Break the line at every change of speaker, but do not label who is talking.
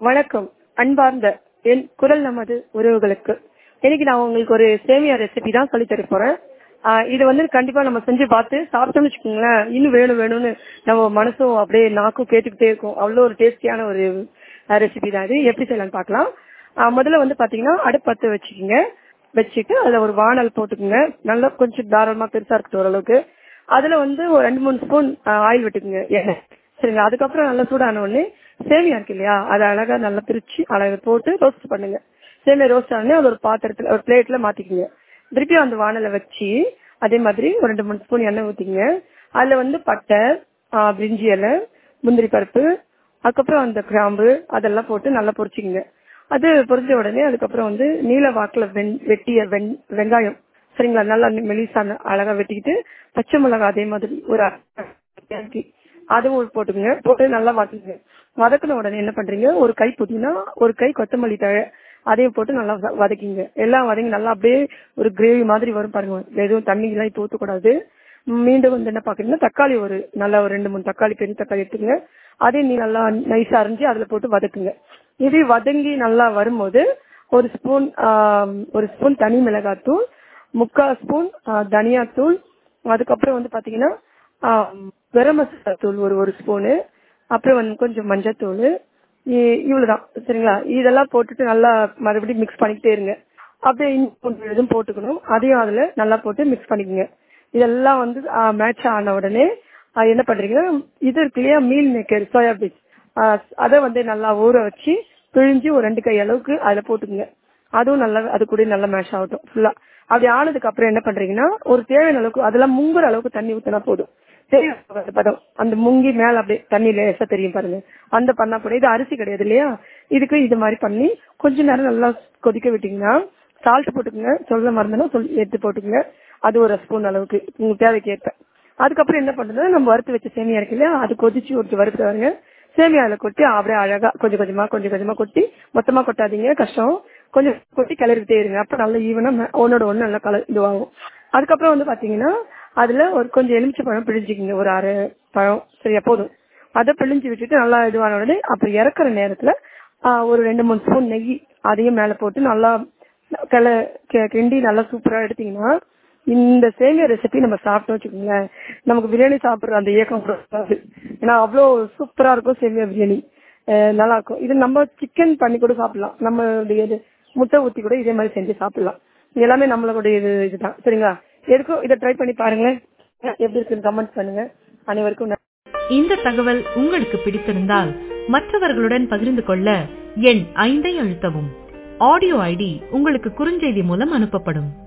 வணக்கம் அன்பார்ந்த என் குரல் நமது உறவுகளுக்கு இன்னைக்கு நான் உங்களுக்கு ஒரு சேமியா ரெசிபி தான் சொல்லி தர போறேன் ஆஹ் இது வந்து கண்டிப்பா நம்ம செஞ்சு பார்த்து சாப்பிட்டோம்னு வச்சுக்கோங்களேன் இன்னும் வேணும் வேணும்னு நம்ம மனசும் அப்படியே நாக்கும் கேட்டுக்கிட்டே இருக்கும் அவ்வளோ ஒரு டேஸ்டியான ஒரு ரெசிபி தான் இது எப்படி செய்யலாம்னு பார்க்கலாம் ஆஹ் முதல்ல வந்து பாத்தீங்கன்னா அடுப்பு பத்து வச்சுக்கோங்க வச்சுட்டு அதுல ஒரு வானல் போட்டுக்கோங்க நல்லா கொஞ்சம் தாராளமா பெருசா இருக்கட்டும் ஓரளவுக்கு அதுல வந்து ஒரு ரெண்டு மூணு ஸ்பூன் ஆயில் விட்டுக்குங்க எண்ணெய் சரிங்க அதுக்கப்புறம் நல்லா சூடான உடனே சேமியா இருக்கு இல்லையா அதை அழகா நல்லா பிரிச்சு அழகா போட்டு ரோஸ்ட் பண்ணுங்க சேமியா ரோஸ்ட் ஆனே அது ஒரு பாத்திரத்துல ஒரு பிளேட்ல மாத்திக்கோங்க திருப்பியும் அந்த வானலை வச்சு அதே மாதிரி ஒரு ரெண்டு மூணு ஸ்பூன் எண்ணெய் ஊத்திக்கங்க அதுல வந்து பட்டை ஆஹ் பிரிஞ்சி இலை முந்திரி பருப்பு அதுக்கப்புறம் அந்த கிராம்பு அதெல்லாம் போட்டு நல்லா பொரிச்சிக்கங்க அது பொரிஞ்ச உடனே அதுக்கப்புறம் வந்து நீல வாக்குல வெண் வெட்டிய வெண் வெங்காயம் சரிங்களா நல்லா மெலிசான அழகா வெட்டிக்கிட்டு பச்சை மிளகாய் அதே மாதிரி ஒரு அரை அதுவும் போட்டுக்கோங்க போட்டு நல்லா வதக்குங்க வதக்குன உடனே என்ன பண்றீங்க ஒரு கை புதினா ஒரு கை கொத்தமல்லி தழை அதையும் போட்டு நல்லா வ- வதக்கிங்க எல்லாம் வதங்கி நல்லா அப்படியே ஒரு கிரேவி மாதிரி வரும் பாருங்க எதுவும் தண்ணி எல்லாம் இப்போ ஊற்றக்கூடாது மீண்டும் வந்து என்ன பாக்குறீங்கன்னா தக்காளி ஒரு நல்லா ஒரு ரெண்டு மூணு தக்காளி பெரிய தக்காளி எடுத்துங்க அதையும் நீ நல்லா நைஸா அரைஞ்சு அதுல போட்டு வதக்குங்க இது வதங்கி நல்லா வரும்போது ஒரு ஸ்பூன் ஒரு ஸ்பூன் தனி மிளகாத்தூள் முக்கால் ஸ்பூன் தனியாத்தூள் அதுக்கப்புறம் வந்து பாத்தீங்கன்னா ஆஹ் கரம் மசாலா தூள் ஒரு ஒரு ஸ்பூனு அப்புறம் வந்து கொஞ்சம் மஞ்சத்தூள் இ- இவ்வளவுதான் சரிங்களா இதெல்லாம் போட்டுட்டு நல்லா மறுபடியும் மிக்ஸ் பண்ணிக்கிட்டே இருங்க அப்படியே இன்னும் இதுவும் போட்டுக்கணும் அதையும் அதுல நல்லா போட்டு மிக்ஸ் பண்ணிக்கோங்க இதெல்லாம் வந்து மேட்ச் ஆன உடனே ஆஹ் என்ன பண்றீங்கன்னா இது இருக்கு இல்லையா மீல் மேக்கர் சோயா பீன்ஸ் அதை வந்து நல்லா ஊற வச்சு பிழிஞ்சு ஒரு ரெண்டு கை அளவுக்கு அதுல போட்டுக்குங்க அதுவும் நல்லா அது கூட நல்லா மேஷ் ஆகட்டும் ஃபுல்லா அப்படி ஆனதுக்கு அப்புறம் என்ன பண்றீங்கன்னா ஒரு தேவையான அளவுக்கு அதெல்லாம் முங்குற அளவுக்கு தண்ணி ஊத்தினா போதும் தெரியும் அந்த பதம் அந்த முங்கி மேல அப்படியே தண்ணி லேசா தெரியும் பாருங்க அந்த பண்ணா கூட இது அரிசி கிடையாது இல்லையா இதுக்கு இது மாதிரி பண்ணி கொஞ்ச நேரம் நல்லா கொதிக்க விட்டீங்கன்னா சால்ட் போட்டுக்கோங்க சொல்ல மறந்தனா சொல்லி எடுத்து போட்டுக்கோங்க அது ஒரு ஸ்பூன் அளவுக்கு உங்க தேவைக்கு ஏற்ப அதுக்கப்புறம் என்ன பண்றது நம்ம வறுத்து வச்ச சேமியா இருக்கு இல்லையா அது கொதிச்சு ஒரு வறுத்து வருங்க சேமியால கொட்டி அப்படியே அழகா கொஞ்சம் கொஞ்சமா கொஞ்சம் கொஞ்சமா கொட்டி மொத்தமா கொட்டாதீங்க கஷ்டம் கொஞ்சம் கொட்டி கிளறிட்டே இருங்க அப்ப நல்லா ஈவனா ஒன்னோட ஒண்ணு நல்லா கலர் இதுவாகும் அதுக்கப்புறம் வந்து பாத்தீங்கன்னா அதுல ஒரு கொஞ்சம் எலுமிச்சை பழம் பிழிஞ்சுக்கிங்க ஒரு அரை பழம் சரியா போதும் அதை பிழிஞ்சு விட்டுட்டு நல்லா இதுவான உடனே அப்புறம் இறக்குற நேரத்துல ஆஹ் ஒரு ரெண்டு மூணு ஸ்பூன் நெய் அதையும் மேல போட்டு நல்லா கிள கி- கிண்டி நல்லா சூப்பரா எடுத்தீங்கன்னா இந்த சேமியா ரெசிபி நம்ம சாப்பிட்டோம் வச்சுக்கோங்களேன் நமக்கு பிரியாணி சாப்பிடுற அந்த ஏக்கம் கூட வராது ஏன்னா அவ்வளோ சூப்பரா இருக்கும் சேமியா பிரியாணி அஹ் நல்லா இருக்கும் இது நம்ம சிக்கன் பண்ணி கூட சாப்பிடலாம் நம்மளுடைய இது முட்டை ஊத்தி கூட இதே மாதிரி செஞ்சு சாப்பிடலாம் இது எல்லாமே நம்மளுடைய இது இதுதான் சரிங்களா எதுக்கும் இதை ட்ரை பண்ணி பாருங்களேன் எப்படி இருக்குன்னு கமெண்ட் பண்ணுங்க அனைவருக்கும் நன்றி.
இந்த தகவல் உங்களுக்கு பிடித்திருந்தால் மற்றவர்களுடன் பகிர்ந்து கொள்ள எண் ஐந்தை அழுத்தவும் ஆடியோ ஐடி உங்களுக்கு குறுஞ்செய்தி மூலம் அனுப்பப்படும்